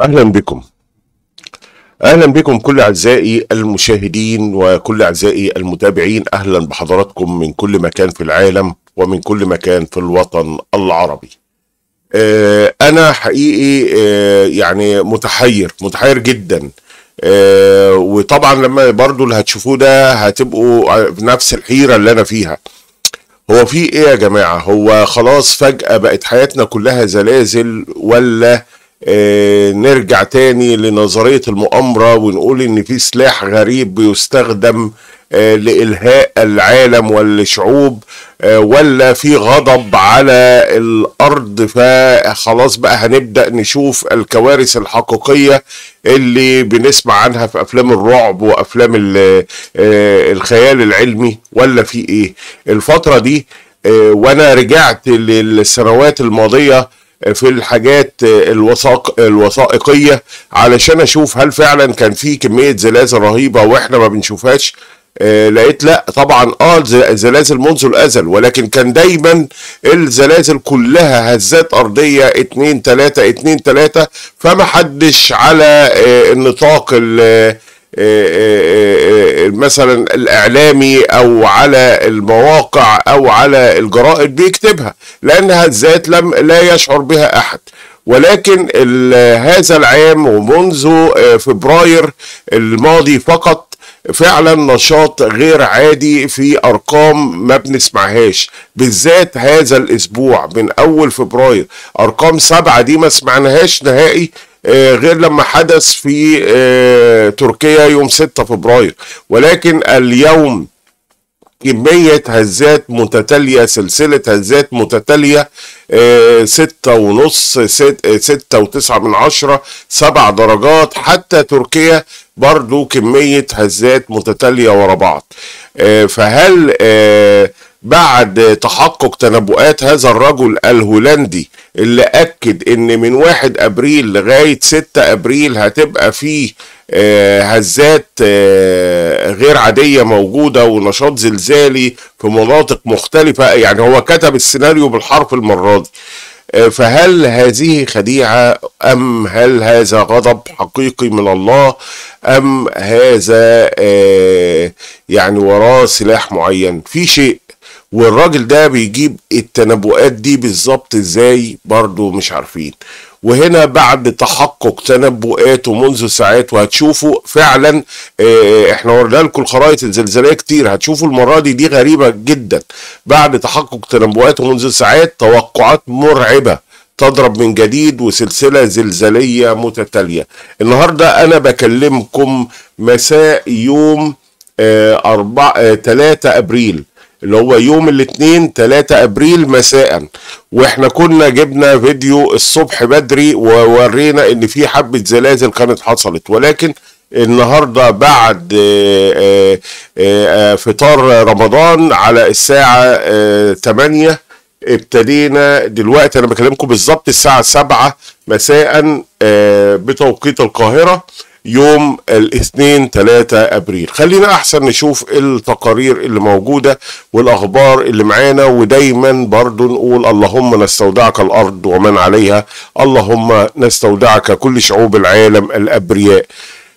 أهلا بكم أهلا بكم كل أعزائي المشاهدين وكل أعزائي المتابعين أهلا بحضراتكم من كل مكان في العالم ومن كل مكان في الوطن العربي آه، أنا حقيقي آه، يعني متحير متحير جدا آه، وطبعا لما برضو اللي هتشوفوه ده هتبقوا بنفس الحيرة اللي أنا فيها هو في ايه يا جماعة هو خلاص فجأة بقت حياتنا كلها زلازل ولا آه نرجع تاني لنظرية المؤامرة ونقول ان في سلاح غريب بيستخدم آه لإلهاء العالم والشعوب آه ولا في غضب على الأرض فخلاص بقى هنبدأ نشوف الكوارث الحقيقية اللي بنسمع عنها في أفلام الرعب وأفلام ال- آه الخيال العلمي ولا في إيه الفترة دي آه وأنا رجعت للسنوات الماضية في الحاجات الوثائق الوثائقيه علشان اشوف هل فعلا كان في كميه زلازل رهيبه واحنا ما بنشوفهاش آه لقيت لا طبعا اه ز- زلازل منذ الازل ولكن كان دايما الزلازل كلها هزات ارضيه اتنين تلاته اتنين تلاته فما حدش على آه النطاق ال- آه، آه، آه، مثلا الاعلامي او على المواقع او على الجرائد بيكتبها لانها ذات لم لا يشعر بها احد ولكن ال- هذا العام ومنذ آه، فبراير الماضي فقط فعلا نشاط غير عادي في ارقام ما بنسمعهاش بالذات هذا الاسبوع من اول فبراير ارقام سبعة دي ما سمعناهاش نهائي آه، غير لما حدث في آه، تركيا يوم 6 فبراير ولكن اليوم كمية هزات متتالية سلسلة هزات متتالية آه، ستة ونص ست- آه، ستة وتسعة من عشرة سبع درجات حتى تركيا برضو كمية هزات متتالية ورا بعض آه، فهل آه، بعد تحقق تنبؤات هذا الرجل الهولندي اللي أكد إن من واحد أبريل لغاية ستة أبريل هتبقى فيه آه، هزات آه، غير عادية موجودة ونشاط زلزالي في مناطق مختلفة يعني هو كتب السيناريو بالحرف المرة دي آه، فهل هذه خديعة أم هل هذا غضب حقيقي من الله أم هذا آه، يعني وراه سلاح معين في شيء والراجل ده بيجيب التنبؤات دي بالظبط ازاي برضو مش عارفين وهنا بعد تحقق تنبؤاته منذ ساعات وهتشوفوا فعلا آه، احنا ورنا لكم الخرائط الزلزاليه كتير هتشوفوا المره دي دي غريبه جدا بعد تحقق تنبؤاته منذ ساعات توقعات مرعبه تضرب من جديد وسلسله زلزاليه متتاليه النهارده انا بكلمكم مساء يوم آه، أربعة آه، 3 ابريل اللي هو يوم الاثنين 3 ابريل مساء واحنا كنا جبنا فيديو الصبح بدري وورينا ان في حبة زلازل كانت حصلت ولكن النهارده بعد آه، آه، آه، فطار رمضان على الساعة آه، 8 ابتدينا دلوقتي انا بكلمكم بالظبط الساعة 7 مساء آه، بتوقيت القاهرة يوم الاثنين 3 ابريل خلينا احسن نشوف التقارير اللي موجودة والاخبار اللي معانا ودايما برضو نقول اللهم نستودعك الارض ومن عليها اللهم نستودعك كل شعوب العالم الابرياء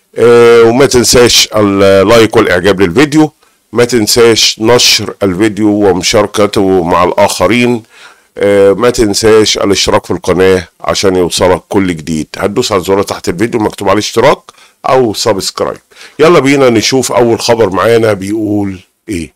آه، وما تنساش اللايك والاعجاب للفيديو ما تنساش نشر الفيديو ومشاركته مع الاخرين آه، ما تنساش الاشتراك في القناة عشان يوصلك كل جديد هتدوس على الزرار تحت الفيديو مكتوب عليه اشتراك او سبسكرايب يلا بينا نشوف اول خبر معانا بيقول ايه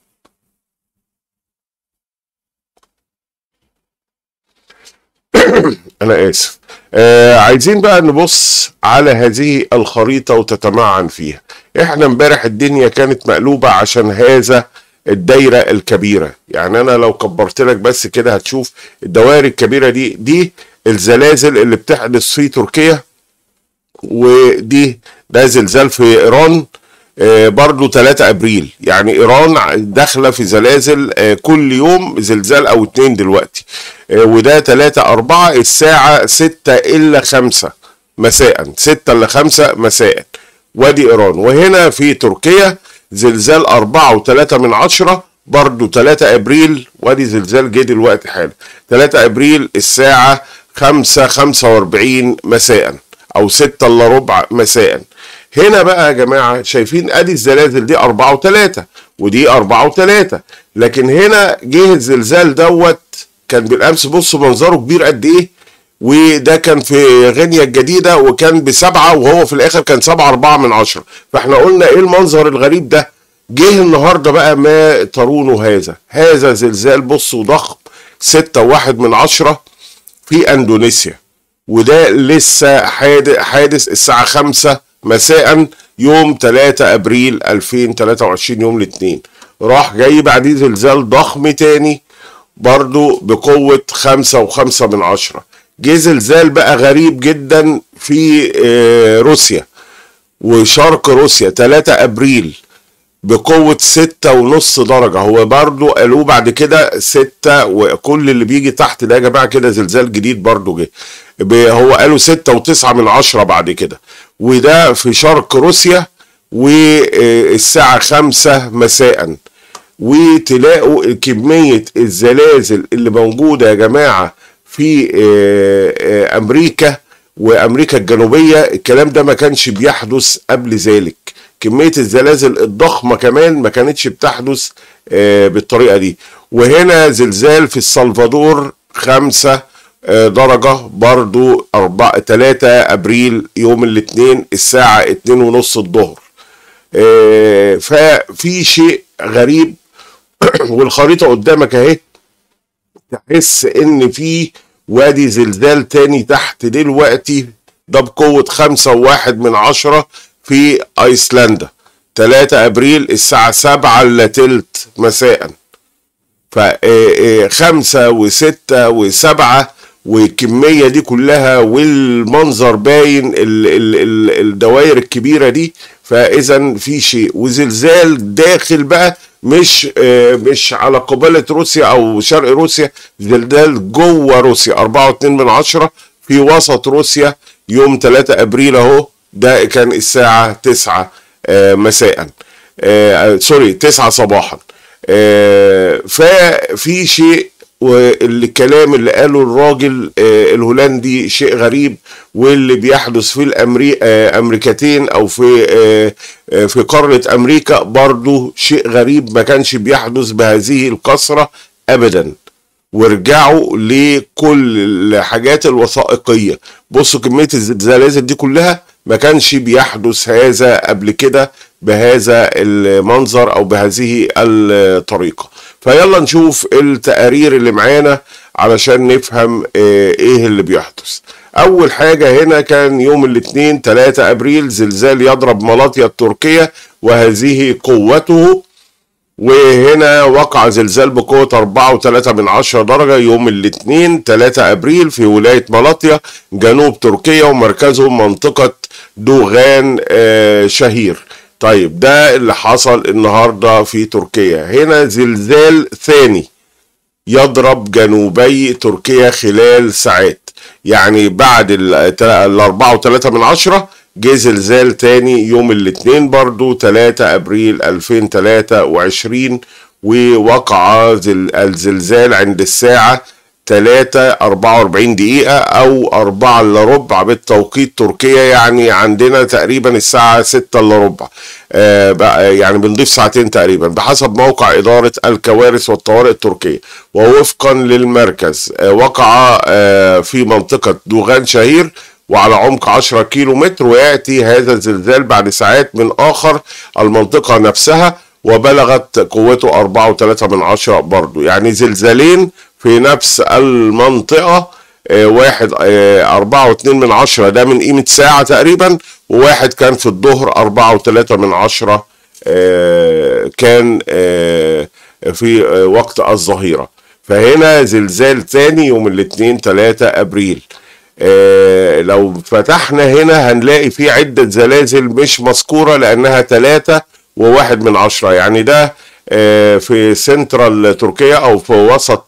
انا اسف آه عايزين بقى نبص على هذه الخريطة وتتمعن فيها احنا امبارح الدنيا كانت مقلوبة عشان هذا الدايرة الكبيرة يعني انا لو كبرت لك بس كده هتشوف الدوائر الكبيرة دي دي الزلازل اللي بتحدث في تركيا ودي ده زلزال في ايران آه، برضو 3 ابريل يعني ايران داخله في زلازل آه، كل يوم زلزال او اتنين دلوقتي آه، وده 3 4 الساعه 6 الا 5 مساء 6 الا 5 مساء وادي ايران وهنا في تركيا زلزال 4 و3 من عشرة برضو 3 ابريل وادي زلزال جه دلوقتي حالا 3 ابريل الساعه 5 45 مساء او ستة الا ربع مساء هنا بقى يا جماعة شايفين ادي الزلازل دي أربعة وتلاتة ودي أربعة وتلاتة لكن هنا جه الزلزال دوت كان بالامس بصوا منظره كبير قد ايه وده كان في غينيا الجديدة وكان بسبعة وهو في الآخر كان سبعة أربعة من عشرة فاحنا قلنا إيه المنظر الغريب ده جه النهاردة بقى ما ترونه هذا هذا زلزال بصوا ضخم ستة واحد من عشرة في أندونيسيا وده لسه حادث الساعة خمسة مساء يوم 3 أبريل 2023 يوم الاثنين راح جاي بعديه زلزال ضخم تاني برضو بقوة خمسة وخمسة من عشرة جه زلزال بقى غريب جدا في روسيا وشرق روسيا 3 ابريل بقوة ستة ونص درجة هو برضو قالوه بعد كده ستة وكل اللي بيجي تحت ده يا جماعة كده زلزال جديد برضو جه هو قالوا ستة وتسعة من عشرة بعد كده وده في شرق روسيا والساعة خمسة مساء وتلاقوا كمية الزلازل اللي موجودة يا جماعة في امريكا وامريكا الجنوبيه الكلام ده ما كانش بيحدث قبل ذلك كميه الزلازل الضخمه كمان ما كانتش بتحدث بالطريقه دي وهنا زلزال في السلفادور خمسة درجة برضو أربعة تلاتة أبريل يوم الاثنين الساعة اتنين ونص الظهر ففي شيء غريب والخريطة قدامك اهي تحس ان في وادي زلزال تاني تحت دلوقتي ده بقوة خمسة وواحد من عشرة في ايسلندا تلاتة ابريل الساعة سبعة الا تلت مساء فخمسة وستة وسبعة والكمية دي كلها والمنظر باين الدوائر الكبيرة دي فاذا في شيء وزلزال داخل بقى مش مش على قبالة روسيا او شرق روسيا زلزال جوه روسيا 4.2 من عشرة في وسط روسيا يوم 3 ابريل اهو ده كان الساعة 9 مساء سوري 9 صباحا ففي شيء والكلام اللي قاله الراجل الهولندي شيء غريب واللي بيحدث في الامريكتين او في في قاره امريكا برضو شيء غريب ما كانش بيحدث بهذه الكثره ابدا وارجعوا لكل الحاجات الوثائقيه بصوا كميه الزلازل دي كلها ما كانش بيحدث هذا قبل كده بهذا المنظر او بهذه الطريقه فيلا نشوف التقارير اللي معانا علشان نفهم ايه اللي بيحدث اول حاجة هنا كان يوم الاثنين 3 ابريل زلزال يضرب ملاطيا التركية وهذه قوته وهنا وقع زلزال بقوة 4.3 من عشرة درجة يوم الاثنين 3 ابريل في ولاية ملاطيا جنوب تركيا ومركزه منطقة دوغان شهير طيب ده اللي حصل النهارده في تركيا هنا زلزال ثاني يضرب جنوبي تركيا خلال ساعات يعني بعد ال 4 من عشرة جه زلزال تاني يوم الاثنين برضو 3 ابريل 2023 ووقع الزلزال عند الساعة 3 44 دقيقة أو 4 إلا ربع بالتوقيت تركيا يعني عندنا تقريبا الساعة 6 إلا ربع آه بقى يعني بنضيف ساعتين تقريبا بحسب موقع إدارة الكوارث والطوارئ التركية ووفقا للمركز آه وقع آه في منطقة دوغان شهير وعلى عمق 10 كيلو متر ويأتي هذا الزلزال بعد ساعات من آخر المنطقة نفسها وبلغت قوته 4.3 من عشرة برضو يعني زلزالين في نفس المنطقة آه واحد آه أربعة واتنين من عشرة ده من قيمة ساعة تقريبا وواحد كان في الظهر أربعة وتلاتة من عشرة آه كان في وقت الظهيرة فهنا زلزال تاني يوم الاثنين تلاتة أبريل لو فتحنا هنا هنلاقي في عدة زلازل مش مذكورة لأنها تلاتة وواحد من عشرة يعني ده في سنترال تركيا او في وسط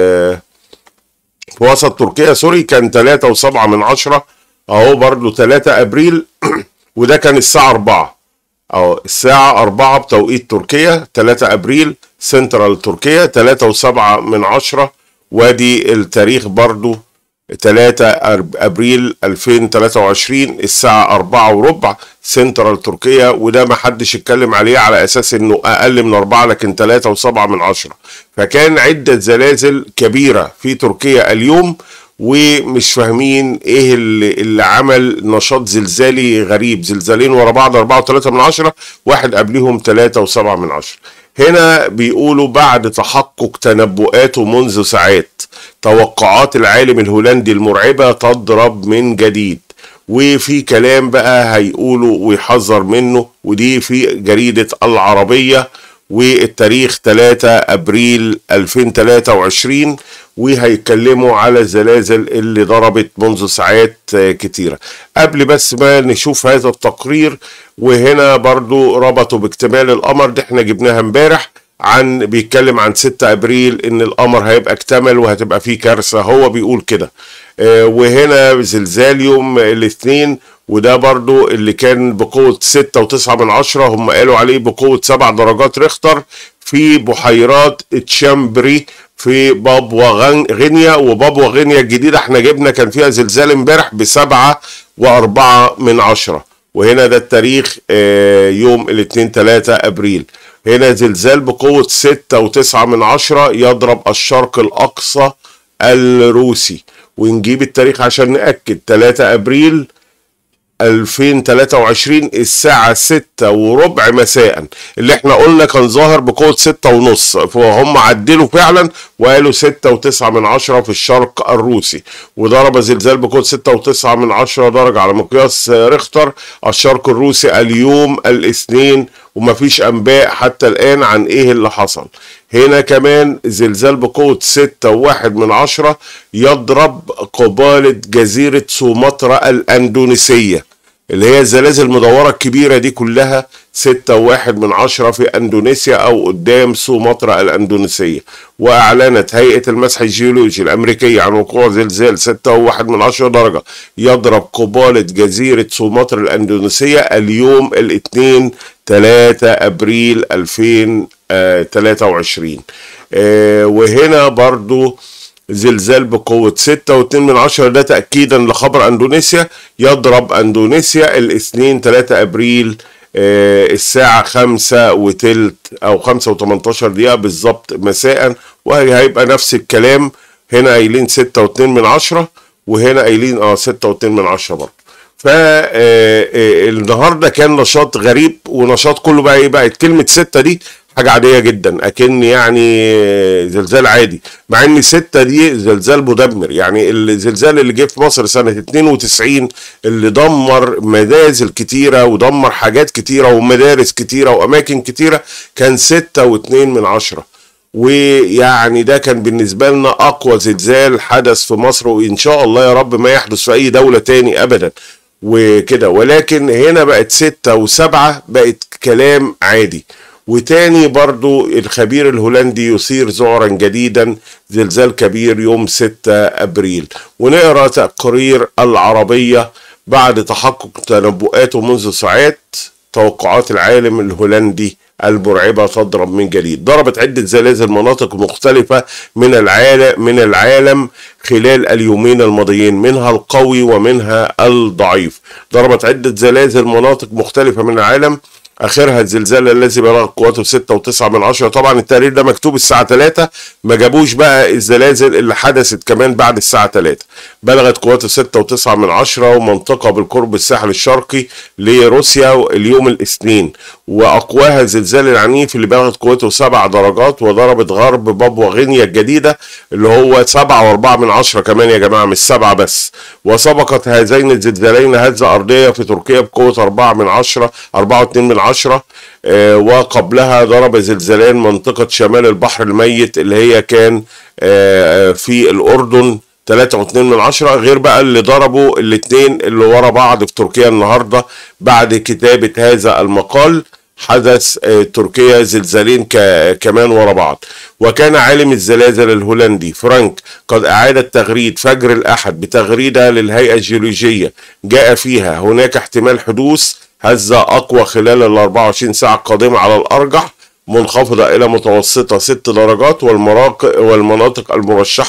في وسط تركيا سوري كان 3 وسبعة من عشرة اهو برضو 3 ابريل وده كان الساعة 4 اهو الساعة 4 بتوقيت تركيا 3 ابريل سنترال تركيا 3 وسبعة من عشرة وادي التاريخ برضو 3 ابريل 2023 الساعة 4 وربع سنترال تركيا وده ما حدش اتكلم عليه على اساس انه اقل من 4 لكن 3 و7 من 10 فكان عدة زلازل كبيرة في تركيا اليوم ومش فاهمين ايه اللي, اللي عمل نشاط زلزالي غريب زلزالين ورا بعض 4 و3 من 10 واحد قبليهم 3 و7 من 10 هنا بيقولوا بعد تحقق تنبؤاته منذ ساعات توقعات العالم الهولندي المرعبة تضرب من جديد وفي كلام بقى هيقولوا ويحذر منه ودي في جريدة العربية والتاريخ 3 ابريل 2023 وهيتكلموا على الزلازل اللي ضربت منذ ساعات كتيرة قبل بس ما نشوف هذا التقرير وهنا برضو ربطوا باكتمال القمر دي احنا جبناها امبارح عن بيتكلم عن 6 ابريل ان القمر هيبقى اكتمل وهتبقى فيه كارثه هو بيقول كده اه وهنا زلزال يوم الاثنين وده برضو اللي كان بقوة ستة وتسعة من عشرة هم قالوا عليه بقوة سبع درجات ريختر في بحيرات تشامبري في بابوا غينيا وبابوا غينيا الجديدة احنا جبنا كان فيها زلزال امبارح بسبعة واربعة من عشرة وهنا ده التاريخ اه يوم الاثنين تلاتة ابريل هنا زلزال بقوة ستة وتسعة من عشرة يضرب الشرق الأقصى الروسي ونجيب التاريخ عشان نأكد 3 أبريل 2023 الساعة ستة وربع مساء اللي احنا قلنا كان ظاهر بقوة ستة ونص فهم عدلوا فعلا وقالوا ستة وتسعة من عشرة في الشرق الروسي وضرب زلزال بقوة ستة وتسعة من عشرة درجة على مقياس ريختر الشرق الروسي اليوم الاثنين ومفيش انباء حتى الان عن ايه اللي حصل هنا كمان زلزال بقوة ستة وواحد من عشرة يضرب قبالة جزيرة سومطرة الاندونيسية اللي هي الزلازل المدورة الكبيرة دي كلها ستة وواحد من عشرة في أندونيسيا أو قدام سومطرة الأندونيسية وأعلنت هيئة المسح الجيولوجي الأمريكية عن وقوع زلزال ستة وواحد من عشرة درجة يضرب قبالة جزيرة سومطرة الأندونيسية اليوم الاثنين 3 أبريل 2023 آه وهنا برضو زلزال بقوة ستة واتنين من عشرة ده تأكيدا لخبر أندونيسيا يضرب أندونيسيا الاثنين تلاتة أبريل آه الساعة خمسة وتلت أو خمسة وتمنتاشر دقيقة بالظبط مساء وهيبقى نفس الكلام هنا قايلين ستة واتنين من عشرة وهنا قايلين اه ستة واتنين من عشرة برضه فالنهارده كان نشاط غريب ونشاط كله بقى ايه بقت كلمة ستة دي حاجة عادية جدا أكن يعني زلزال عادي مع إن ستة دي زلزال مدمر يعني الزلزال اللي جه في مصر سنة 92 اللي دمر منازل كتيرة ودمر حاجات كتيرة ومدارس كتيرة وأماكن كتيرة كان ستة واتنين من عشرة ويعني ده كان بالنسبة لنا أقوى زلزال حدث في مصر وإن شاء الله يا رب ما يحدث في أي دولة تاني أبدا وكده ولكن هنا بقت ستة وسبعة بقت كلام عادي وتاني برضو الخبير الهولندي يثير ذعرا جديدا زلزال كبير يوم 6 أبريل ونقرأ تقرير العربية بعد تحقق تنبؤاته منذ ساعات توقعات العالم الهولندي المرعبة تضرب من جديد ضربت عدة زلازل مناطق مختلفة من العالم من العالم خلال اليومين الماضيين منها القوي ومنها الضعيف ضربت عدة زلازل مناطق مختلفة من العالم اخرها الزلزال الذي بلغ قوته 6 و9 من عشرة طبعا التقرير ده مكتوب الساعة 3 ما جابوش بقى الزلازل اللي حدثت كمان بعد الساعة 3 بلغت قوته 6 و9 من عشرة ومنطقة بالقرب الساحل الشرقي لروسيا اليوم الاثنين واقواها الزلزال العنيف اللي بلغت قوته 7 درجات وضربت غرب بابوا غينيا الجديدة اللي هو 7 و4 من عشرة كمان يا جماعة مش 7 بس وسبقت هذين الزلزالين هزة أرضية في تركيا بقوة 4 من عشرة 4 و2 من عشرة آه وقبلها ضرب زلزالان منطقة شمال البحر الميت اللي هي كان آه في الأردن 3 و2 من عشرة غير بقى اللي ضربوا الاثنين اللي ورا بعض في تركيا النهاردة بعد كتابة هذا المقال حدث آه تركيا زلزالين كمان ورا بعض وكان عالم الزلازل الهولندي فرانك قد أعاد تغريد فجر الأحد بتغريدة للهيئة الجيولوجية جاء فيها هناك احتمال حدوث هزة أقوى خلال ال 24 ساعة القادمة على الأرجح منخفضة إلى متوسطة 6 درجات والمناطق المرشحة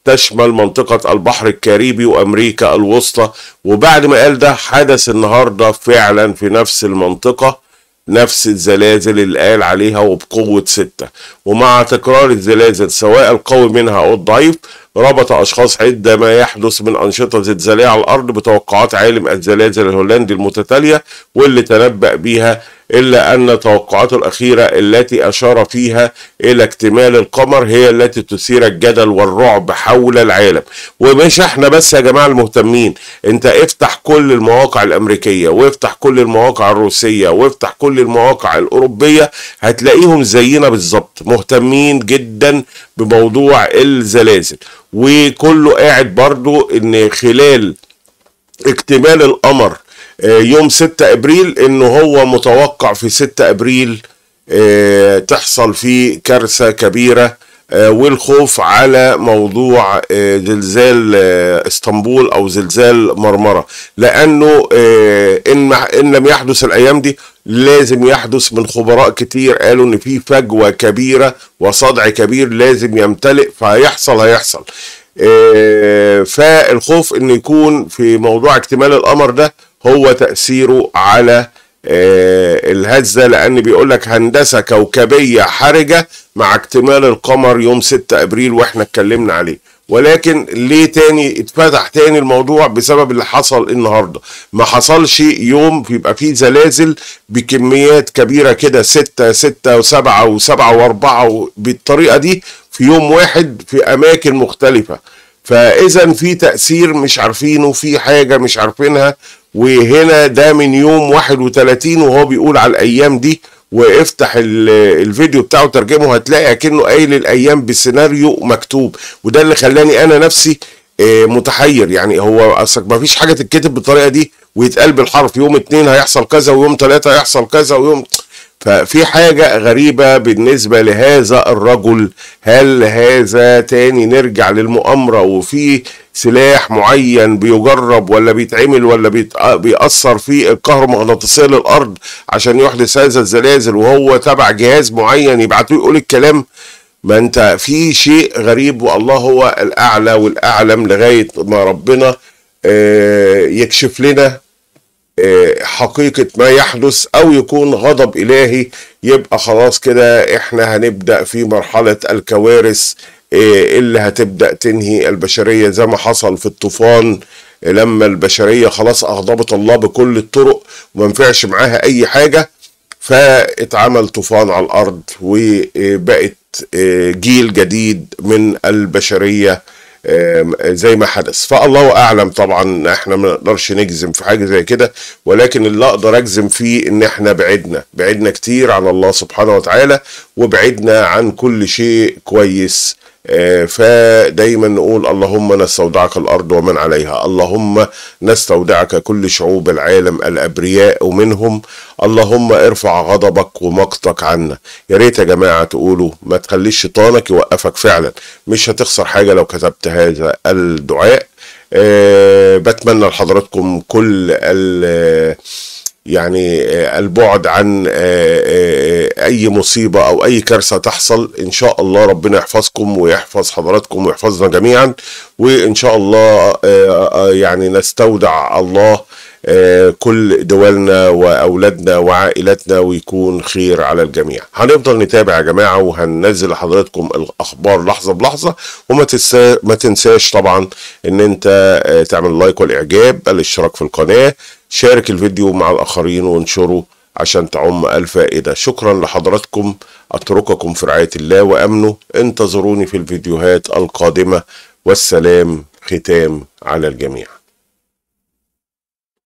تشمل منطقة البحر الكاريبي وأمريكا الوسطى وبعد ما قال ده حدث النهاردة فعلا في نفس المنطقة نفس الزلازل اللي قال عليها وبقوة ستة ومع تكرار الزلازل سواء القوي منها أو الضعيف ربط أشخاص عدة ما يحدث من أنشطة زلزالية على الأرض بتوقعات عالم الزلازل الهولندي المتتالية واللي تنبأ بيها إلا أن توقعاته الأخيرة التي أشار فيها إلى اكتمال القمر هي التي تثير الجدل والرعب حول العالم ومش احنا بس يا جماعة المهتمين انت افتح كل المواقع الأمريكية وافتح كل المواقع الروسية وافتح كل المواقع الأوروبية هتلاقيهم زينا بالظبط مهتمين جدا بموضوع الزلازل وكله قاعد برضو ان خلال اكتمال القمر يوم 6 ابريل انه هو متوقع في 6 ابريل تحصل فيه كارثه كبيره والخوف على موضوع زلزال اسطنبول او زلزال مرمره لانه ان ان لم يحدث الايام دي لازم يحدث من خبراء كتير قالوا ان في فجوه كبيره وصدع كبير لازم يمتلئ فهيحصل هيحصل فالخوف انه يكون في موضوع اكتمال القمر ده هو تأثيره على آه الهزة لأن بيقول لك هندسة كوكبية حرجة مع اكتمال القمر يوم 6 أبريل وإحنا اتكلمنا عليه ولكن ليه تاني اتفتح تاني الموضوع بسبب اللي حصل النهارده ما حصلش يوم بيبقى فيه زلازل بكميات كبيره كده ستة ستة وسبعة وسبعة واربعة بالطريقه دي في يوم واحد في اماكن مختلفه فاذا في تاثير مش عارفينه في حاجه مش عارفينها وهنا ده من يوم 31 وهو بيقول على الايام دي وافتح الفيديو بتاعه ترجمه هتلاقي اكنه قايل الايام بسيناريو مكتوب وده اللي خلاني انا نفسي متحير يعني هو اصلك ما فيش حاجه تتكتب بالطريقه دي ويتقال بالحرف يوم اتنين هيحصل كذا ويوم تلاته هيحصل كذا ويوم ففي حاجة غريبة بالنسبة لهذا الرجل هل هذا تاني نرجع للمؤامرة وفي سلاح معين بيجرب ولا بيتعمل ولا بيأثر في الكهرومغناطيسية للأرض عشان يحدث هذا الزلازل وهو تبع جهاز معين يبعتوه يقول الكلام ما انت في شيء غريب والله هو الأعلى والأعلم لغاية ما ربنا يكشف لنا حقيقة ما يحدث أو يكون غضب إلهي يبقى خلاص كده إحنا هنبدأ في مرحلة الكوارث اللي هتبدأ تنهي البشرية زي ما حصل في الطوفان لما البشرية خلاص أغضبت الله بكل الطرق وما نفعش معاها أي حاجة فاتعمل طوفان على الأرض وبقت جيل جديد من البشرية زي ما حدث فالله اعلم طبعا احنا ما نقدرش نجزم في حاجه زي كده ولكن اللي اقدر اجزم فيه ان احنا بعدنا بعدنا كتير عن الله سبحانه وتعالى وبعدنا عن كل شيء كويس فدايما نقول اللهم نستودعك الارض ومن عليها اللهم نستودعك كل شعوب العالم الابرياء منهم اللهم ارفع غضبك ومقتك عنا يا ريت يا جماعه تقولوا ما تخليش شيطانك يوقفك فعلا مش هتخسر حاجه لو كتبت هذا الدعاء أه بتمنى لحضراتكم كل يعني البعد عن اي مصيبه او اي كارثه تحصل ان شاء الله ربنا يحفظكم ويحفظ حضراتكم ويحفظنا جميعا وان شاء الله يعني نستودع الله كل دولنا واولادنا وعائلتنا ويكون خير على الجميع هنفضل نتابع يا جماعه وهننزل لحضراتكم الاخبار لحظه بلحظه وما تنسى ما تنساش طبعا ان انت تعمل لايك والاعجاب الاشتراك في القناه شارك الفيديو مع الآخرين وانشره عشان تعم الفائدة شكرا لحضراتكم أترككم في رعاية الله وأمنه انتظروني في الفيديوهات القادمة والسلام ختام على الجميع